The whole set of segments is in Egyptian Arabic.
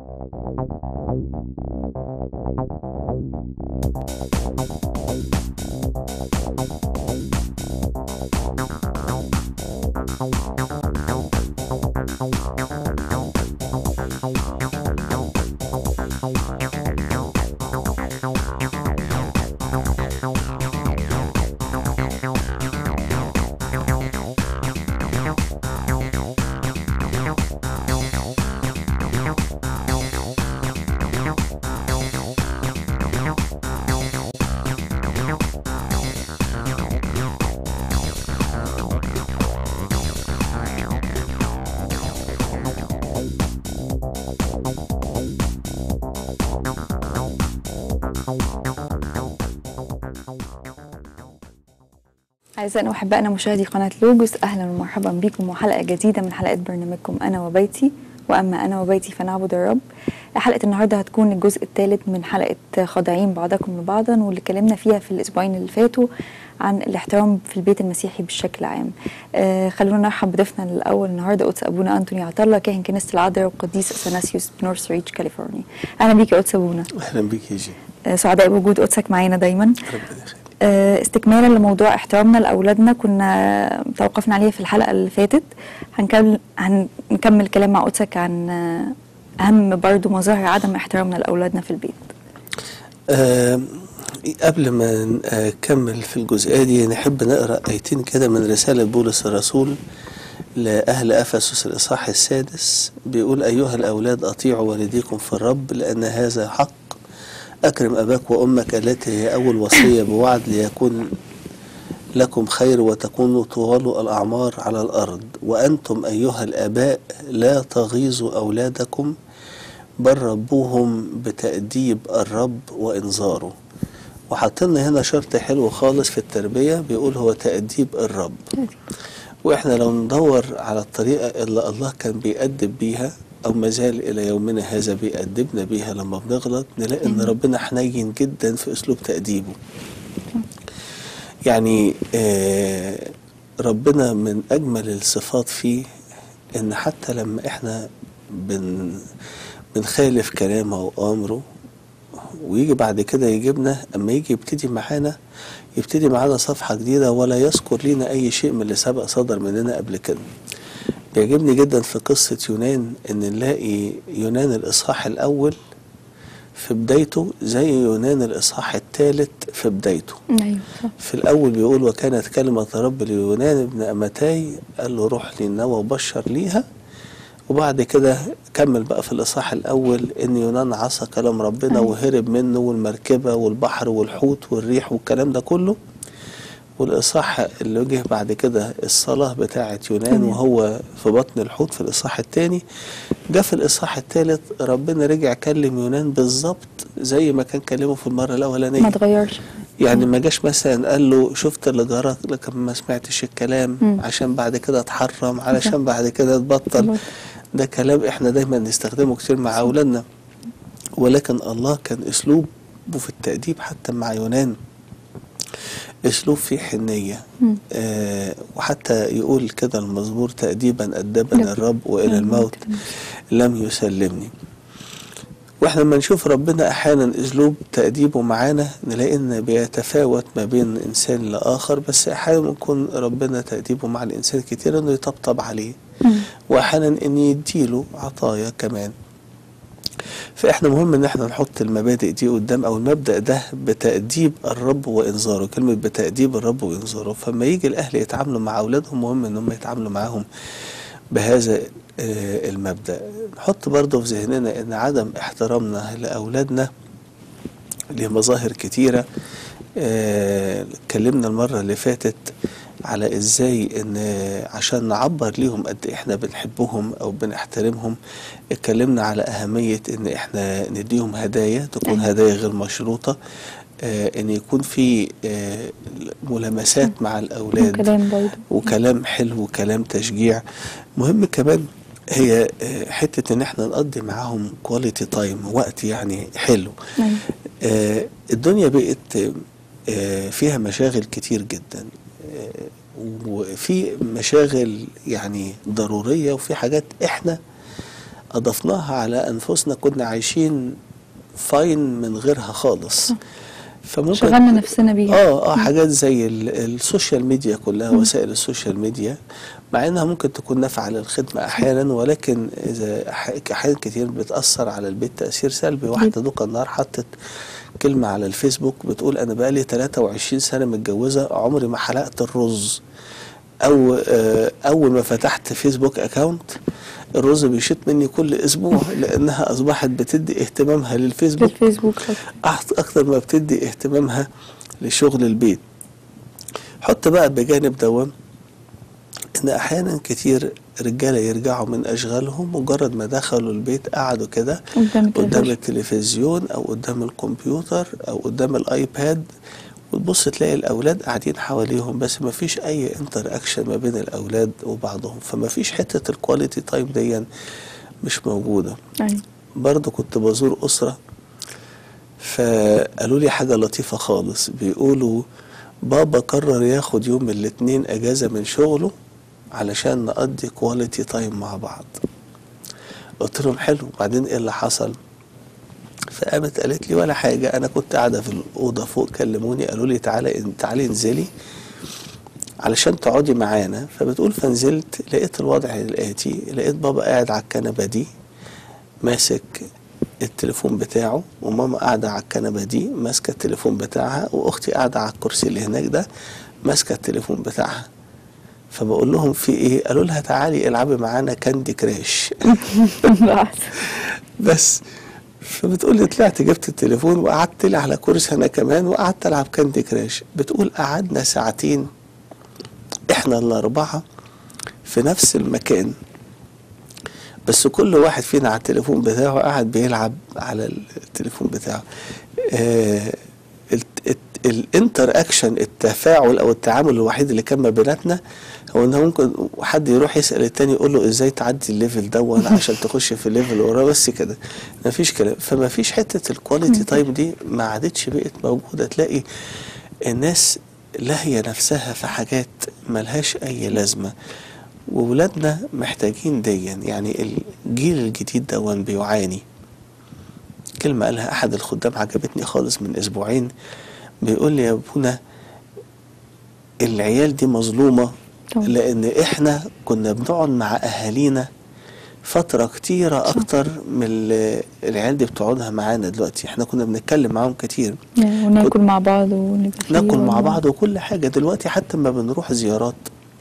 أعزائنا وأحبائنا مشاهدي قناة لوجوس أهلا ومرحبا بكم وحلقة جديدة من حلقات برنامجكم أنا وبيتي وأما أنا وبيتي فنعبد الرب حلقة النهاردة هتكون الجزء الثالث من حلقة خاضعين بعضكم لبعضا واللي اتكلمنا فيها في الأسبوعين اللي فاتوا عن الاحترام في البيت المسيحي بشكل عام آه خلونا نرحب بضيفنا الأول النهاردة قدس أبونا أنتوني عطلة كاهن كنيسة العذراء والقديس أثناسيوس بنورث ريتش كاليفورنيا أهلا بيك يا قدس أبونا اهلا بيك يا جي آه سعداء بوجود قدسك معانا دايما ربنا يخليك آه، استكمالا لموضوع احترامنا لاولادنا كنا توقفنا عليه في الحلقه اللي فاتت هنكمل هنكمل كلام مع قدسك عن آه، اهم برضو مظاهر عدم احترامنا لاولادنا في البيت آه قبل ما نكمل في الجزئيه دي نحب نقرا ايتين كده من رساله بولس الرسول لاهل افسس الاصحاح السادس بيقول ايها الاولاد اطيعوا والديكم في الرب لان هذا حق أكرم أباك وأمك التي هي أول وصية بوعد ليكون لكم خير وتكونوا طوال الأعمار على الأرض وأنتم أيها الآباء لا تغيظوا أولادكم بل ربوهم بتأديب الرب وإنذاره وحاطين هنا شرط حلو خالص في التربية بيقول هو تأديب الرب وإحنا لو ندور على الطريقة اللي الله كان بيأدب بيها أو ما زال إلى يومنا هذا بيأدبنا بيها لما بنغلط نلاقي إن ربنا حنين جدا في أسلوب تأديبه. يعني آه ربنا من أجمل الصفات فيه إن حتى لما إحنا بن بنخالف كلامه وأمره ويجي بعد كده يجيبنا أما يجي يبتدي معانا يبتدي معانا صفحة جديدة ولا يذكر لنا أي شيء من اللي سبق صدر مننا قبل كده. بيعجبني جدا في قصة يونان إن نلاقي يونان الإصحاح الأول في بدايته زي يونان الإصحاح الثالث في بدايته ايوه صح في الأول بيقول وكانت كلمة رب ليونان ابن أمتاي قال له روح للنوى وبشر ليها وبعد كده كمل بقى في الإصحاح الأول إن يونان عصى كلام ربنا وهرب منه والمركبة والبحر والحوت والريح والكلام ده كله والإصحاح اللي جه بعد كده الصلاة بتاعة يونان وهو في بطن الحوت في الإصحاح الثاني جه في الإصحاح الثالث ربنا رجع كلم يونان بالظبط زي ما كان كلمه في المرة ما الأولانية اتغيرش يعني ما جاش مثلا قال له شفت اللي جرى لكن ما سمعتش الكلام مم. عشان بعد كده اتحرم علشان بعد كده تبطل تبطل. ده كلام احنا دايما نستخدمه كتير مع اولادنا ولكن الله كان اسلوبه في التأديب حتى مع يونان اسلوب فيه حنيه مم. آه وحتى يقول كده المزمور تأديبا أدبني نعم. الرب وإلى الموت لم يسلمني واحنا لما نشوف ربنا احيانا اسلوب تأديبه معانا نلاقي ان بيتفاوت ما بين انسان لاخر بس احيانا يكون ربنا تأديبه مع الانسان كتير انه يطبطب عليه مم. واحيانا ان يديله عطايا كمان فاحنا مهم ان احنا نحط المبادئ دي قدام او المبدا ده بتاديب الرب وانذاره كلمه بتاديب الرب وانذاره فلما يجي الاهل يتعاملوا مع اولادهم مهم ان هم يتعاملوا معاهم بهذا آه، المبدا نحط برضه في ذهننا ان عدم احترامنا لاولادنا ليه مظاهر كتيره آه، اتكلمنا المره اللي فاتت على ازاي ان عشان نعبر ليهم قد إيه احنا بنحبهم او بنحترمهم اتكلمنا على اهميه ان احنا نديهم هدايا تكون أيوة. هدايا غير مشروطه آه ان يكون في آه ملامسات مع الاولاد وكلام برضه وكلام حلو وكلام تشجيع مهم كمان هي آه، حته ان احنا نقضي معاهم كواليتي تايم وقت يعني حلو أيوة. آه، الدنيا بقت آه، فيها مشاغل كتير جدا آه، وفي مشاغل يعني ضرورية وفي حاجات احنا اضفناها على انفسنا كنا عايشين فاين من غيرها خالص فممكن شغلنا نفسنا بيها اه اه حاجات زي ال- السوشيال ميديا كلها وسائل السوشيال ميديا مع انها ممكن تكون نافعه للخدمه احيانا ولكن اذا أح- احيان كتير بتاثر على البيت تاثير سلبي واحده دوكا النهار حطت كلمه على الفيسبوك بتقول انا بقالي 23 سنه متجوزه عمري ما حلقت الرز او آه، اول ما فتحت فيسبوك اكاونت الرز بيشيط مني كل اسبوع لانها اصبحت بتدي اهتمامها للفيسبوك للفيسبوك أحط- اكتر ما بتدي اهتمامها لشغل البيت حط بقى بجانب دوام ان احيانا كتير رجاله يرجعوا من اشغالهم مجرد ما دخلوا البيت قعدوا كده قدام قدام التلفزيون التلفزيون او قدام الكمبيوتر او قدام الايباد وتبص تلاقي الاولاد قاعدين حواليهم بس ما فيش اي انتر اكشن ما بين الاولاد وبعضهم فما فيش حته الكواليتي تايم دي مش موجوده أيوة. برضه كنت بزور أسرة فقالوا لي حاجة لطيفة خالص بيقولوا بابا قرر ياخد يوم من الاتنين أجازة من شغله علشان نقضي كواليتي تايم مع بعض قلت لهم حلو بعدين ايه اللي حصل فقامت قالت لي ولا حاجة أنا كنت قاعدة في الأوضة فوق كلموني قالوا لي تعالى تعالي انزلي علشان تقعدي معانا فبتقول فنزلت لقيت الوضع الآتي لقيت بابا قاعد على الكنبة دي ماسك التليفون بتاعه وماما قاعدة على الكنبة دي ماسكة التليفون بتاعها وأختي قاعدة على الكرسي اللي هناك ده ماسكة التليفون بتاعها فبقول لهم في ايه قالوا لها تعالي العبي معانا كاندي كراش بس فبتقول لي طلعت جبت التليفون وقعدت لي على كرسي انا كمان وقعدت العب كاندي كراش بتقول قعدنا ساعتين احنا الاربعه في نفس المكان بس كل واحد فينا على التليفون بتاعه قاعد بيلعب على التليفون بتاعه آه الانتر اكشن التفاعل او التعامل الوحيد اللي كان ما بيناتنا هو ان ممكن حد يروح يسال التاني يقول له ازاي تعدي الليفل دون عشان تخش في الليفل وراه بس كده ما فيش كلام فما فيش حته الكواليتي تايم دي ما عادتش بقت موجوده تلاقي الناس لاهيه نفسها في حاجات ملهاش اي لازمه وولادنا محتاجين ديا يعني الجيل الجديد دون بيعاني كلمة قالها أحد الخدام عجبتني خالص من أسبوعين بيقول لي يا أبونا العيال دي مظلومة طبعا. لأن إحنا كنا بنقعد مع أهالينا فترة كتيرة أكتر من اللي العيال دي بتقعدها معانا دلوقتي إحنا كنا بنتكلم معاهم كتير يعني وناكل مع بعض ونبقى فيه ناكل مع ولا- بعض وكل حاجة دلوقتي حتى ما بنروح زيارات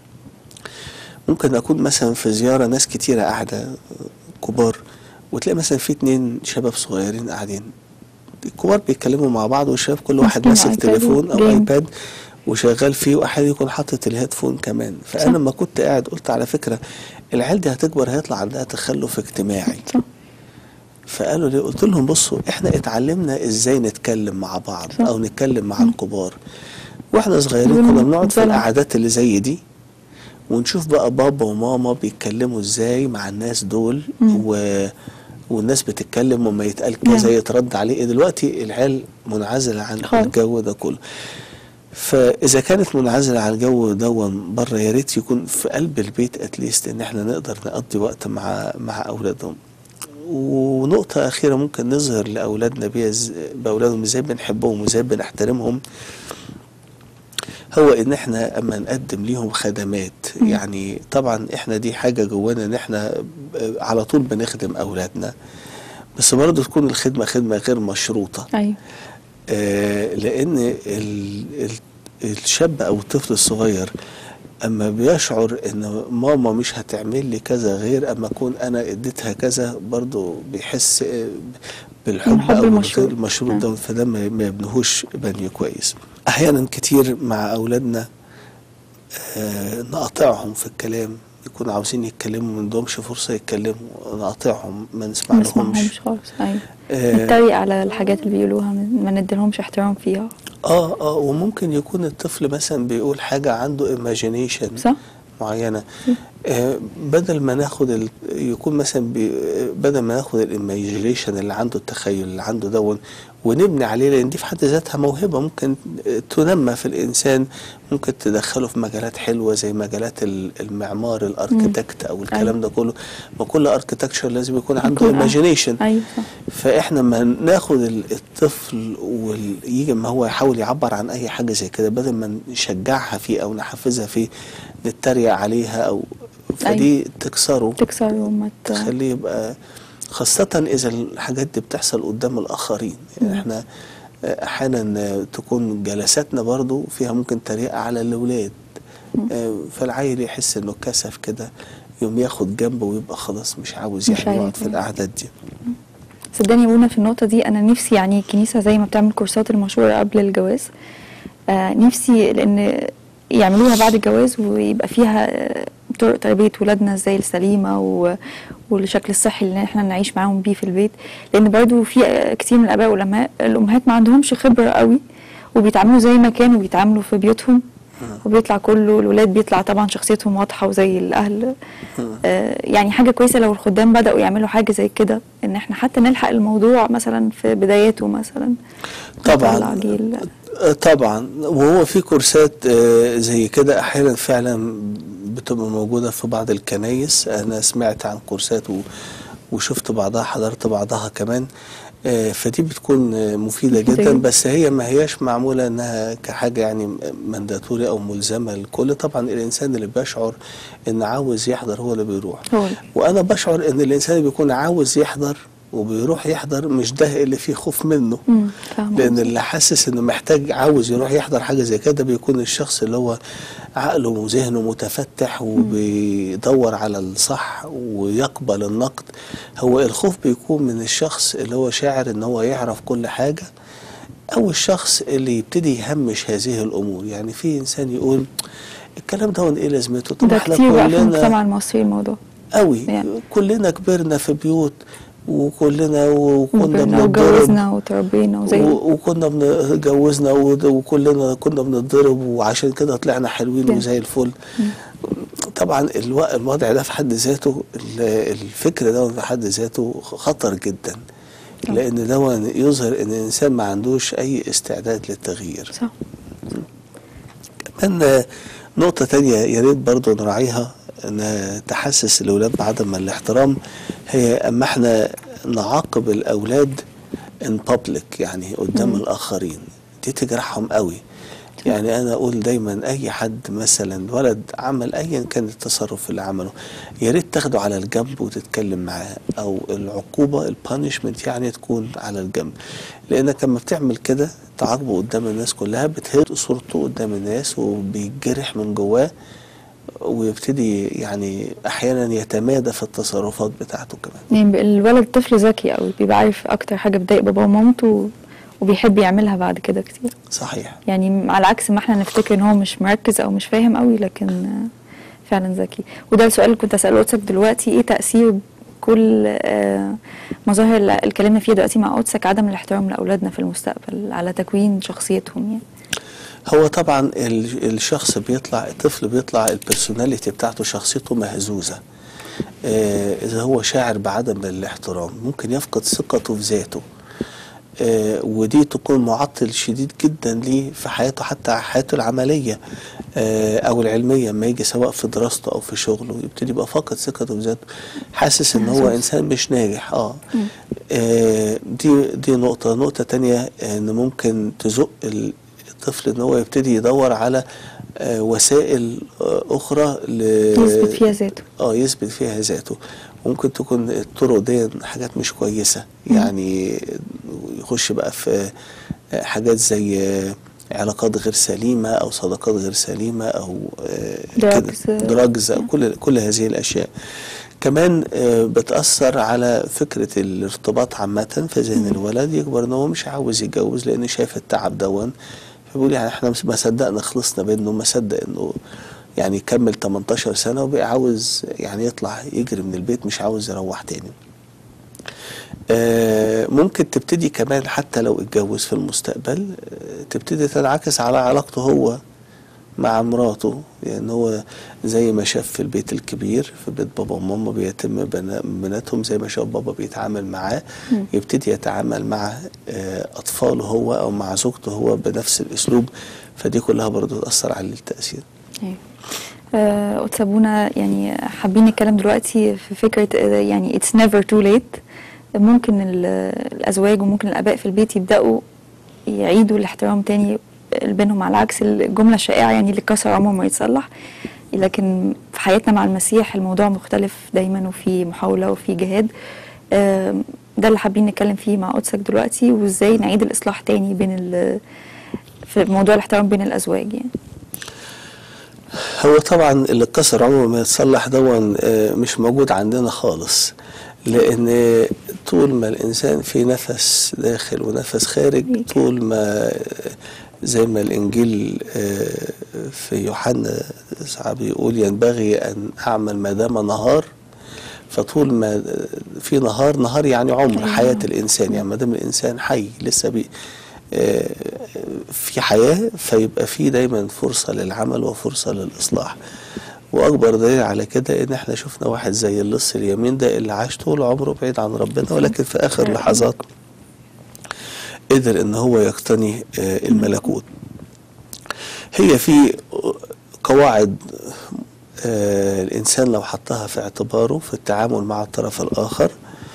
ممكن أكون مثلا في زيارة ناس كتيرة قاعدة كبار وتلاقي مثلا في اتنين شباب صغيرين قاعدين الكبار بيتكلموا مع بعض والشباب كل واحد ماسكين ماسك آيباد تليفون او وجيم. ايباد وشغال فيه واحيانا يكون حاطط الهيدفون كمان صح. فانا لما كنت قاعد قلت على فكره العيال دي هتكبر هيطلع عندها تخلف اجتماعي صح فقالوا لي قلت لهم بصوا احنا اتعلمنا ازاي نتكلم مع بعض صح. او نتكلم مع الكبار واحنا صغيرين دول كنا بنقعد في مفضلة. القعدات اللي زي دي ونشوف بقى بابا وماما بيتكلموا ازاي مع الناس دول مم. و... والناس بتتكلم وما يتقال كذا نعم. يترد عليه دلوقتي العيال منعزلة عن خالص. الجو ده كله فاذا كانت منعزله عن الجو دون بره يا ريت يكون في قلب البيت اتليست ان احنا نقدر نقضي وقت مع مع اولادهم ونقطة أخيرة ممكن نظهر لأولادنا بيها إز- بأولادهم إزاي بنحبهم وإزاي بنحترمهم هو إن إحنا أما نقدم ليهم خدمات مم. يعني طبعا إحنا دي حاجة جوانا إن إحنا ب- على طول بنخدم أولادنا بس برضه تكون الخدمة خدمة غير مشروطة ايوه آه، لان ال- ال- الشاب او الطفل الصغير اما بيشعر ان ماما مش هتعمل لي كذا غير اما اكون انا اديتها كذا برضه بيحس آه، بالحب الحب او المشروط. بالغير المشروط آه. ده فده ما ما يبنيهوش بني كويس احيانا كتير مع اولادنا آه، نقاطعهم في الكلام يكونوا عاوزين يتكلموا ما عندهمش فرصه يتكلموا نقاطعهم ما نسمع ما لهمش نسمعهمش خالص ايوه آه، نتريق على الحاجات اللي بيقولوها ما ما نديلهمش احترام فيها اه اه وممكن يكون الطفل مثلا بيقول حاجة عنده imagination صح معينه آه، بدل ما ناخد ال... يكون مثلا بي... بدل ما ناخد الايماجينيشن اللي عنده التخيل اللي عنده دون ونبني عليه لان دي في حد ذاتها موهبه ممكن تنمى في الانسان ممكن تدخله في مجالات حلوه زي مجالات ال- المعمار الاركتكت او الكلام أيوة. ده كله ما كل اركتكتشر لازم يكون عنده يكون- آه. ايماجينيشن ايوه صح فاحنا ما ناخد ال- الطفل ويجي ما هو يحاول يعبر عن اي حاجه زي كده بدل ما نشجعها فيه او نحفزها فيه نتريق عليها او فدي تكسره تكسر وما ت... تخليه يبقى خاصة إذا الحاجات دي بتحصل قدام الآخرين يعني مم. إحنا آه، أحيانا آه، تكون جلساتنا برضو فيها ممكن تريقة على الأولاد آه، فالعيل يحس إنه كسف كده يوم ياخد جنبه ويبقى خلاص مش عاوز مش يعني عايز يقعد في يعني. القعدات دي صدقني يا بونا في النقطة دي أنا نفسي يعني الكنيسة زي ما بتعمل كورسات المشورة قبل الجواز آه نفسي لأن يعملوها بعد الجواز ويبقى فيها آه، طرق تربية ولادنا ازاي السليمة و... والشكل الصحي اللي احنا نعيش معاهم بيه في البيت لأن برضو في آه، كتير من الآباء والأمهات الأمهات ما عندهمش خبرة قوي وبيتعاملوا زي ما كانوا بيتعاملوا في بيوتهم وبيطلع كله الولاد بيطلع طبعا شخصيتهم واضحة وزي الأهل آه، يعني حاجة كويسة لو الخدام بدأوا يعملوا حاجة زي كده إن احنا حتى نلحق الموضوع مثلا في بداياته مثلا طبعا نطلع جيل آه، طبعا وهو في كورسات آه، زي كده احيانا فعلا بتبقى موجوده في بعض الكنايس انا سمعت عن كورسات و- وشفت بعضها حضرت بعضها كمان آه، فدي بتكون آه، مفيده مفيدة جدا جدا. بس هي ما هياش معموله انها كحاجه يعني منداتوري او ملزمه للكل طبعا الانسان اللي بيشعر ان عاوز يحضر هو اللي بيروح هو اللي- وانا بشعر ان الانسان اللي بيكون عاوز يحضر وبيروح يحضر مش ده اللي فيه خوف منه مم، فاهمة لان قصدك. اللي حاسس انه محتاج عاوز يروح يحضر حاجه زي كده بيكون الشخص اللي هو عقله وذهنه متفتح وبيدور على الصح ويقبل النقد هو الخوف بيكون من الشخص اللي هو شاعر ان هو يعرف كل حاجه او الشخص اللي يبتدي يهمش هذه الامور يعني في انسان يقول الكلام ده ايه لازمته طب ده احنا كتير بقى في كلنا المجتمع المصري الموضوع قوي يعني. كلنا كبرنا في بيوت وكلنا وكنا وكبرنا بنتضرب واتجوزنا وتربينا وزي و- وكنا بنتجوزنا وكلنا كنا بنتضرب وعشان كده طلعنا حلوين Yeah. وزي الفل طبعا الو- الوضع ده في حد ذاته ال- الفكر ده في حد ذاته خطر جدا طبعا. لان ده يظهر ان الانسان ما عندوش اي استعداد للتغيير صح كمان نقطة تانية يا ريت برضه نراعيها ان تحسس الاولاد بعدم الاحترام هي اما احنا نعاقب الاولاد ان بابليك يعني قدام مم. الاخرين دي تجرحهم قوي يعني انا اقول دايما اي حد مثلا ولد عمل ايا كان التصرف اللي عمله يا ريت تاخده على الجنب وتتكلم معاه او العقوبه البانشمنت يعني تكون على الجنب لانك لما بتعمل كده تعاقبه قدام الناس كلها بتهد صورته قدام الناس وبيتجرح من جواه ويبتدي يعني احيانا يتمادى في التصرفات بتاعته كمان يعني الولد طفل ذكي قوي بيبقى عارف اكتر حاجه بتضايق باباه ومامته وبيحب يعملها بعد كده كتير صحيح يعني على عكس ما احنا نفتكر ان هو مش مركز او مش فاهم قوي لكن آه، فعلا ذكي وده السؤال اللي كنت اساله قدسك دلوقتي ايه تاثير كل آه، مظاهر اللي اتكلمنا فيها دلوقتي مع قدسك عدم الاحترام لاولادنا في المستقبل على تكوين شخصيتهم يعني هو طبعا ال- الشخص بيطلع الطفل بيطلع البرسوناليتي بتاعته شخصيته مهزوزة آه، إذا هو شاعر بعدم الاحترام ممكن يفقد ثقته في ذاته آه، ودي تكون معطل شديد جدا ليه في حياته حتى حياته العملية آه، أو العلمية لما يجي سواء في دراسته أو في شغله يبتدي يبقى فاقد ثقته في ذاته حاسس إن هو مهزوز. إنسان مش ناجح اه آه، دي دي نقطة نقطة تانية إن ممكن تزق ال- الطفل إن هو يبتدي يدور على آه، وسائل آه، أخرى ل يثبت فيها ذاته اه يثبت فيها ذاته ممكن تكون الطرق دي حاجات مش كويسة يعني يخش بقى في آه، حاجات زي آه، علاقات غير سليمة أو صداقات غير سليمة أو Drugs. دراجز أو كل كل هذه الأشياء كمان آه، بتأثر على فكرة الارتباط عامة في ذهن الولد يكبر ان هو مش عاوز يتجوز لأن شايف التعب دون فبيقول يعني احنا ما صدقنا خلصنا بينه ما صدق انه يعني يكمل 18 سنة وبقى عاوز يعني يطلع يجري من البيت مش عاوز يروح تاني آه، ممكن تبتدي كمان حتى لو اتجوز في المستقبل آه، تبتدي تنعكس على علاقته هو مع مراته يعني هو زي ما شاف في البيت الكبير في بيت بابا وماما بيتم بنا- بناتهم زي ما شاف بابا بيتعامل معاه يبتدي يتعامل مع آه، أطفاله هو أو مع زوجته هو بنفس الأسلوب فدي كلها برضو تأثر على التأثير أيوة. آه، قدس ابونا يعني حابين نتكلم دلوقتي في فكره آه، يعني اتس نيفر تو ليت ممكن ال- الازواج وممكن الاباء في البيت يبداوا يعيدوا الاحترام تاني بينهم على عكس الجمله الشائعه يعني اللي اتكسر عمره ما يتصلح لكن في حياتنا مع المسيح الموضوع مختلف دايما وفي محاوله وفي جهاد آم، ده اللي حابين نتكلم فيه مع قدسك دلوقتي وازاي نعيد الاصلاح تاني بين ال- في موضوع الاحترام بين الازواج يعني هو طبعا اللي اتكسر عمره ما يتصلح دون آه، مش موجود عندنا خالص لان طول ما الانسان في نفس داخل ونفس خارج طول ما زي ما الانجيل آه، في يوحنا ساعة بيقول ينبغي ان اعمل ما دام نهار فطول ما في نهار نهار يعني عمر أيوة. حياة الإنسان يعني ما دام الإنسان حي لسه بي آه، في حياة فيبقى في دايما فرصة للعمل وفرصة للإصلاح وأكبر دليل على كده إن إحنا شفنا واحد زي اللص اليمين ده اللي عاش طول عمره بعيد عن ربنا ولكن في آخر لحظات قدر إن هو يقتني آه، الملكوت هي في قواعد آه، الإنسان لو حطها في اعتباره في التعامل مع الطرف الآخر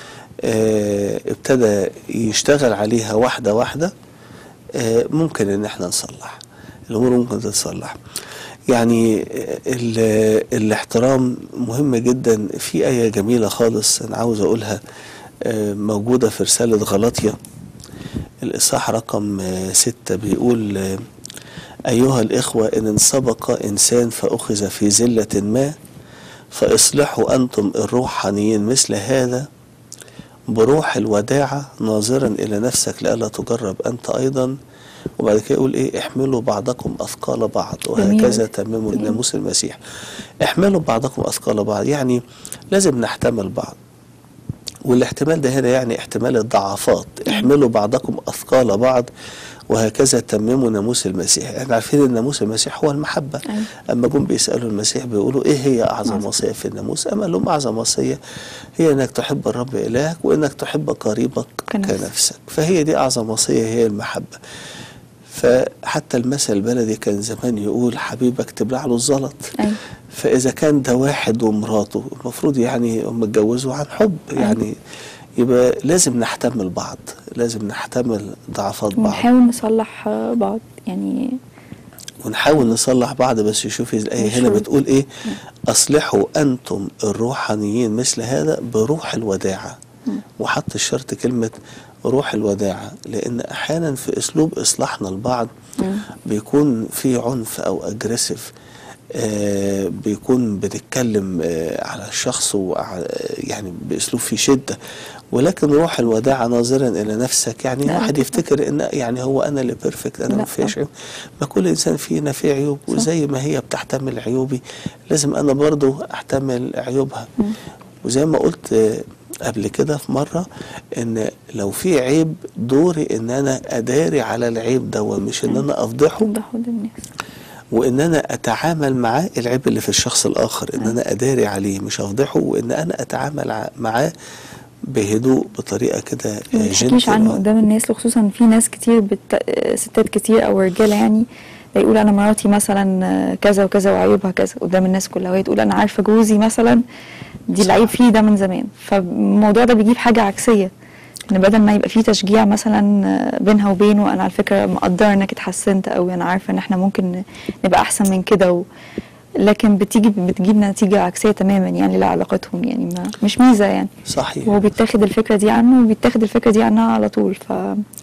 آه، ابتدى يشتغل عليها واحدة واحدة آه، ممكن إن احنا نصلح الأمور ممكن تتصلح يعني آه، ال- الاحترام مهم جدا في آية جميلة خالص أنا عاوز أقولها آه، موجودة في رسالة غلطية الإصحاح رقم آه، ستة بيقول آه، أيها الإخوة إن سبق إنسان فأخذ في زلة ما فاصلحوا أنتم الروحانيين مثل هذا بروح الوداعة ناظرا إلى نفسك لئلا تجرب أنت أيضا وبعد كده يقول إيه احملوا بعضكم أثقال بعض وهكذا تمموا جميل. ناموس المسيح احملوا بعضكم أثقال بعض يعني لازم نحتمل بعض والاحتمال ده هنا يعني احتمال الضعفات احملوا بعضكم أثقال بعض وهكذا تمموا ناموس المسيح احنا عارفين ان ناموس المسيح هو المحبة أيوة. اما جم بيسألوا المسيح بيقولوا ايه هي اعظم أعظم. وصية في الناموس اما لهم اعظم وصية هي انك تحب الرب الهك وانك تحب قريبك كنفسك. كنفسك فهي دي اعظم وصية هي المحبة فحتى المثل البلدي كان زمان يقول حبيبك تبلع له الزلط أيوة. فاذا كان ده واحد ومراته المفروض يعني هم اتجوزوا عن حب يعني يبقى لازم نحتمل بعض لازم نحتمل ضعفات بعض ونحاول نصلح آه، بعض يعني ونحاول نصلح بعض بس شوفي الآية هنا مشروط. بتقول إيه أصلحوا أنتم الروحانيين مثل هذا بروح الوداعة وحط الشرط كلمة روح الوداعة لأن أحيانا في أسلوب إصلاحنا البعض بيكون في عنف أو أجريسيف آه بيكون بنتكلم آه على الشخص وع- يعني بأسلوب فيه شدة ولكن روح الوداعة ناظرا إلى نفسك يعني لا، واحد طبعا. يفتكر إن يعني هو أنا اللي بيرفكت أنا لا، ما فيش طبعا. عيوب ما كل انسان فينا فيه عيوب صح. وزي ما هي بتحتمل عيوبي لازم انا برضو احتمل عيوبها وزي ما قلت آه، قبل كده في مرة ان لو في عيب دوري ان انا اداري على العيب ده مش ان انا افضحه توضحوا للناس وان انا اتعامل معاه العيب اللي في الشخص الاخر ان انا اداري عليه مش افضحه وان انا اتعامل ع- معاه بهدوء بطريقه كده ما آه، تحكيش gentle. عنه قدام الناس وخصوصا في ناس كتير بت... آه، ستات كتير او رجاله يعني يقول انا مراتي مثلا آه، كذا وكذا وعيوبها كذا قدام الناس كلها وهي تقول انا عارفه جوزي مثلا دي العيب فيه ده من زمان فالموضوع ده بيجيب حاجه عكسيه ان بدل ما يبقى فيه تشجيع مثلا آه، بينها وبينه انا على فكره مقدره انك اتحسنت او انا عارفه ان احنا ممكن نبقى احسن من كده و... لكن بتيجي بتجيب نتيجه عكسيه تماما يعني لعلاقتهم يعني ما مش ميزه يعني صحيح وهو بيتاخد الفكره دي عنه وبيتاخد الفكره دي عنها على طول ف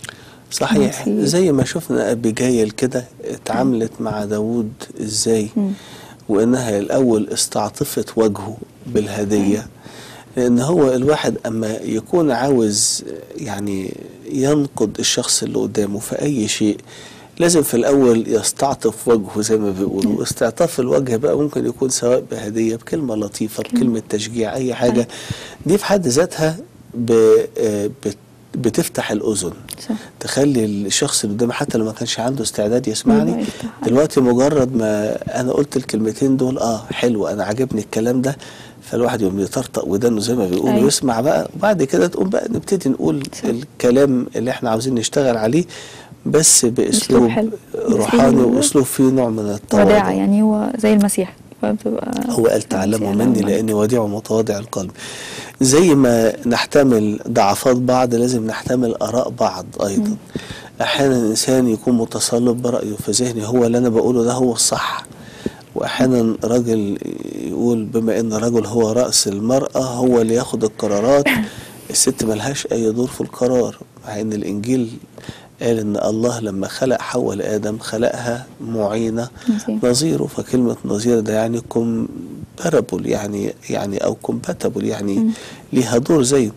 صحيح نفسي- زي ما شفنا أبيجايل كده اتعاملت مع داوود ازاي مم. وانها الاول استعطفت وجهه بالهدية لان هو الواحد اما يكون عاوز يعني ينقد الشخص اللي قدامه في اي شيء لازم في الاول يستعطف وجهه زي ما بيقولوا استعطاف الوجه بقى ممكن يكون سواء بهدية بكلمة لطيفة بكلمة تشجيع اي حاجة دي في حد ذاتها ب- آه بت- بتفتح الاذن صح. تخلي الشخص اللي قدامي حتى لو ما كانش عنده استعداد يبقى يسمعني يفتح. دلوقتي مجرد ما انا قلت الكلمتين دول اه حلو انا عجبني الكلام ده فالواحد يقوم يطرطق ودانه زي ما بيقولوا أيوة. ويسمع بقى وبعد كده تقوم بقى نبتدي نقول صح. الكلام اللي احنا عاوزين نشتغل عليه بس باسلوب حلو. روحاني بأسلوب- واسلوب فيه نوع من التواضع وداع يعني هو زي المسيح فبتبقى هو قال تعلموا المسيح مني لما- لاني وديع ومتواضع القلب زي ما نحتمل ضعفات بعض لازم نحتمل اراء بعض ايضا احيانا الانسان يكون متصلب برايه في ذهني هو اللي انا بقوله ده هو الصح واحيانا راجل يقول بما ان الرجل هو راس المراه هو اللي ياخد القرارات الست ملهاش اي دور في القرار مع ان الانجيل قال ان الله لما خلق حواء لادم خلقها معينه نظير. نظيره فكلمه نظير ده يعني كومبارابل يعني يعني او كومباتبل يعني ليها دور زيه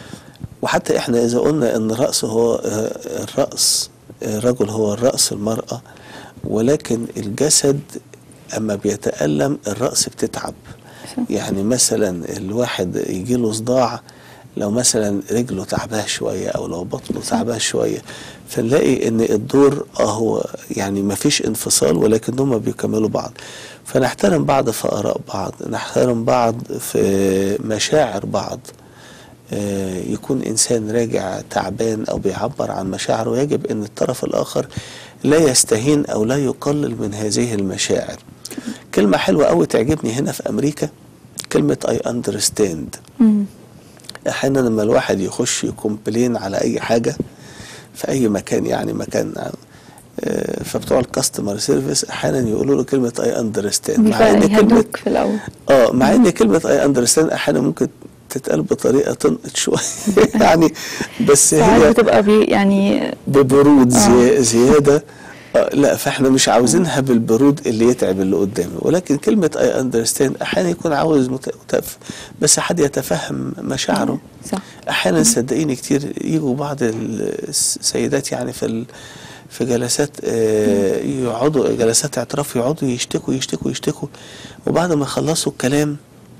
وحتى احنا اذا قلنا ان الراس هو آه، الراس الرجل هو الراس المراه ولكن الجسد اما بيتالم الراس بتتعب صح. يعني مثلا الواحد يجي له صداع لو مثلا رجله تعباه شويه او لو بطنه تعباه شويه فنلاقي ان الدور اه هو يعني ما فيش انفصال ولكن هما بيكملوا بعض فنحترم بعض في اراء بعض نحترم بعض في مشاعر بعض آه، يكون انسان راجع تعبان او بيعبر عن مشاعره يجب ان الطرف الاخر لا يستهين او لا يقلل من هذه المشاعر كلمه حلوه قوي تعجبني هنا في امريكا كلمه اي اندرستاند مم. احيانا لما الواحد يخش يكومبلين على اي حاجه في اي مكان يعني مكان آه، فبتوع الكاستمر سيرفيس احيانا يقولوا له كلمه اي اندرستاند مع ان كلمه يهدوك في الاول اه مع ان كلمه اي اندرستاند احيانا ممكن تتقال بطريقه تنقط شويه يعني بس ساعات هي بتبقى بي يعني ببرود آه. زي زياده آه لا فاحنا مش عاوزينها بالبرود اللي يتعب اللي قدامي ولكن كلمه اي اندرستاند احيانا يكون عاوز مت- متف بس حد يتفهم مشاعره صح احيانا صدقيني كتير يجوا بعض السيدات يعني في ال- في جلسات آه، يقعدوا جلسات اعتراف يقعدوا يشتكوا يشتكوا يشتكوا وبعد ما يخلصوا الكلام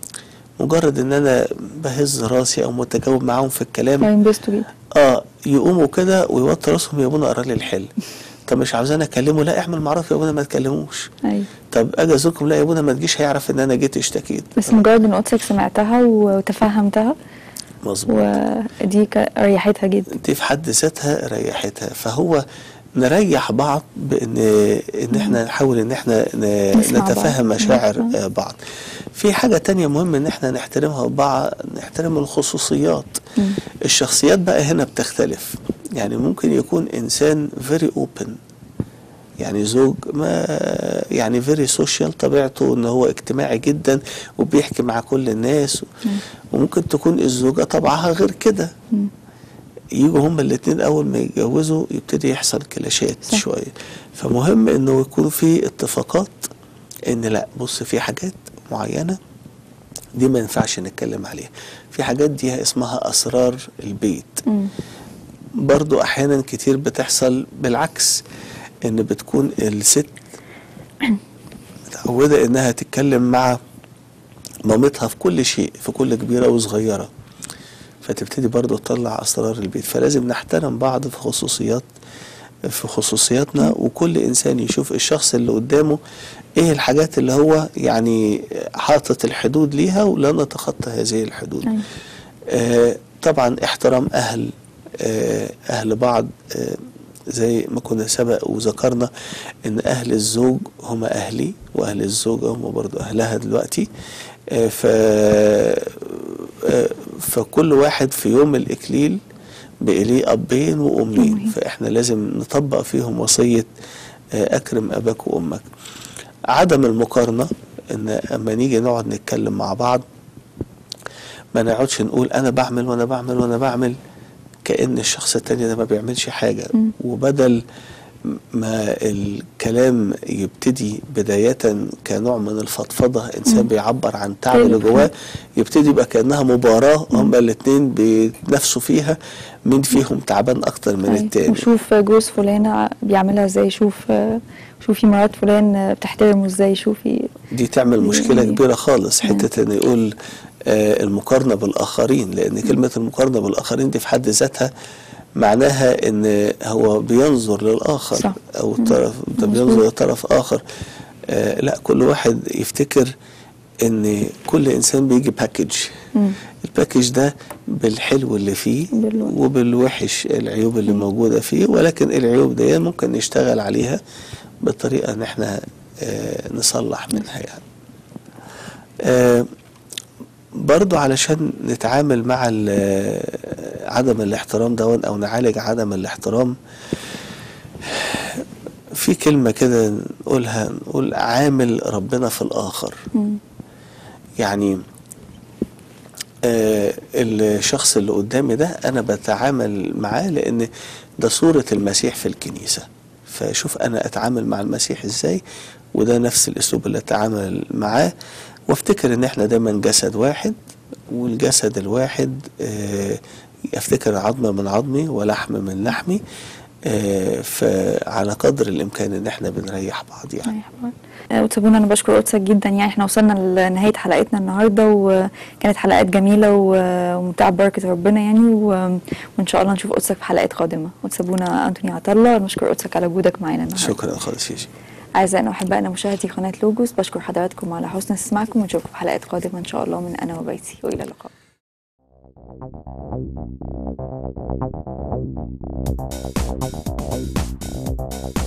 مجرد ان انا بهز راسي او متجاوب معاهم في الكلام فينبسطوا بيه اه يقوموا كده ويوطوا راسهم يا ابونا قرا لي الحل طب مش عاوزاني اكلمه لا اعمل معروف يا ابونا ما تكلموش ايوه طب اجي ازوركم لا يا ابونا ما تجيش هيعرف ان انا جيت اشتكيت بس مجرد ان قدسك سمعتها وتفهمتها مظبوط ودي ك- ريحتها جدا دي في حد ذاتها ريحتها فهو نريح بعض بان ان احنا نحاول ان احنا ن- نسمع بعض. نتفهم مشاعر نسمع. آه، بعض في حاجة تانية مهم ان احنا نحترمها بعض نحترم الخصوصيات مم. الشخصيات بقى هنا بتختلف يعني ممكن يكون انسان very open يعني زوج ما يعني فيري سوشيال طبيعته ان هو اجتماعي جدا وبيحكي مع كل الناس وممكن تكون الزوجه طبعها غير كده مم. يجوا هما الاتنين اول ما يتجوزوا يبتدي يحصل كلاشات صح. شويه فمهم انه يكون في اتفاقات ان لا بص في حاجات معينه دي ما ينفعش نتكلم عليها في حاجات دي اسمها اسرار البيت مم. برضو احيانا كتير بتحصل بالعكس ان بتكون الست متعودة انها تتكلم مع مامتها في كل شيء في كل كبيرة وصغيرة فتبتدي برضو تطلع اسرار البيت فلازم نحترم بعض في خصوصيات في خصوصياتنا وكل انسان يشوف الشخص اللي قدامه ايه الحاجات اللي هو يعني حاطط الحدود ليها ولا نتخطى هذه الحدود أيوة. آه، طبعا احترام اهل آه، اهل بعض آه، زي ما كنا سبق وذكرنا ان اهل الزوج هم اهلي واهل الزوجه هم برضو اهلها دلوقتي آه، ف آه، فكل واحد في يوم الاكليل بقى ليه ابين وامين أمين. فاحنا لازم نطبق فيهم وصيه آه، اكرم اباك وامك عدم المقارنه ان اما نيجي نقعد نتكلم مع بعض ما نقعدش نقول انا بعمل وانا بعمل وانا بعمل كأن الشخص التاني ده ما بيعملش حاجة مم. وبدل ما الكلام يبتدي بداية كنوع من الفضفضة إنسان مم. بيعبر عن تعب اللي حلو. جواه يبتدي يبقى كأنها مباراة هما الاتنين بيتنافسوا فيها مين فيهم تعبان أكتر من أيوة. التاني وشوف جوز فلانة بيعملها ازاي شوف شوفي مرات فلان بتحترمه ازاي شوفي دي تعمل مشكلة يعني- كبيرة خالص حتة إن يقول آه، المقارنة بالآخرين لأن كلمة المقارنة بالآخرين دي في حد ذاتها معناها ان هو بينظر للاخر صح. او الطرف ده بينظر لطرف اخر آه لا كل واحد يفتكر ان كل انسان بيجي باكج مم. الباكج ده بالحلو اللي فيه بالوحش. وبالوحش العيوب اللي موجوده فيه ولكن العيوب دي ممكن نشتغل عليها بالطريقه ان احنا آه نصلح منها يعني آه برضو علشان نتعامل مع ال- عدم الاحترام دون او نعالج عدم الاحترام في كلمة كده نقولها نقول عامل ربنا في الآخر مم. يعني آه الشخص اللي قدامي ده أنا بتعامل معاه لأن ده صورة المسيح في الكنيسة فشوف أنا أتعامل مع المسيح إزاي وده نفس الأسلوب اللي أتعامل معاه وافتكر إن إحنا دايما جسد واحد والجسد الواحد آه افتكر عظمة من عظمي ولحم من لحمي آه فعلى قدر الإمكان إن إحنا بنريح بعض يعني آه، وتسابونا انا بشكر قدسك جدا يعني احنا وصلنا لنهايه حلقتنا النهارده وكانت حلقات جميله و- وممتعه ببركه ربنا يعني و- وان شاء الله نشوف قدسك في حلقات قادمه وتسابونا انتوني عطله نشكر قدسك على وجودك معانا النهارده شكرا خالص يا شيخ اعزائنا واحبائنا مشاهدي قناه لوجوس بشكر حضراتكم على حسن استماعكم ونشوفكم في حلقات قادمه ان شاء الله من انا وبيتي والى اللقاء Thank you.